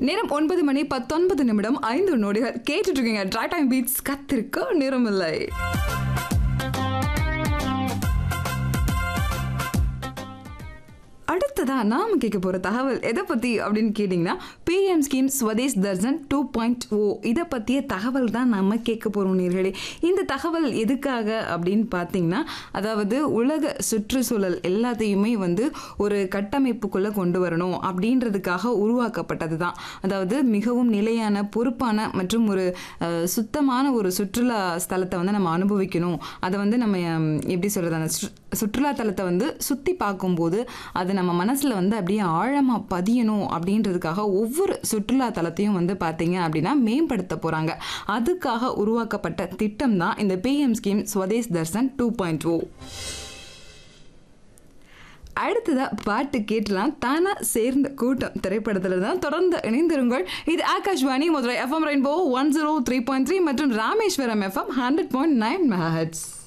நேரம் ஒன்பது மணி பத்தொன்பது நிமிடம் ஐந்து நொடிகள் கேட்டுட்டு இருக்கீங்க ட்ரை டைம் பீட்ஸ் கத்திருக்க நேரமில்லை அடுத்ததா நாம கேட்க போற தகவல் எதை பத்தி அப்படின்னு கேட்டிங்கன்னா PM scheme Swadesh Darshan two point O இதை பற்றிய தகவல் தான் நாம கேட்க போறோம் நேர்களே இந்த தகவல் எதுக்காக அப்படின்னு பார்த்தீங்கன்னா அதாவது உலக சுற்றுச்சூழல் எல்லாத்தையுமே வந்து ஒரு கட்டமைப்புக்குள்ள கொண்டு வரணும் அப்படின்றதுக்காக உருவாக்கப்பட்டது தான் அதாவது மிகவும் நிலையான பொறுப்பான மற்றும் ஒரு அஹ், சுத்தமான ஒரு சுற்றுலா ஸ்தலத்தை வந்து நம்ம அனுபவிக்கணும் அதை வந்து நம்ம ஹம், எப்படி சொல்றது அந்த சு- சுற்றுலா தலத்தை வந்து சுற்றி பார்க்கும்போது அது நம்ம மனசில் வந்து அப்படியே ஆழமாக பதியணும் அப்படின்றதுக்காக ஒவ்வொரு சுற்றுலா தலத்தையும் வந்து பார்த்தீங்க அப்படின்னா மேம்படுத்த போகிறாங்க அதுக்காக உருவாக்கப்பட்ட திட்டம் தான் இந்த PM scheme Swadesh Darshan two point O அடுத்ததா பாட்டு கேட்டலாம் தானா சேர்ந்த கூட்டம் திரைப்படத்துல தான் தொடர்ந்து இணைந்திருங்கள் இது Akashvani Madurai FM rainbow one zero three point three மற்றும் Rameswaram FM hundred point nine மெஹட்ஸ்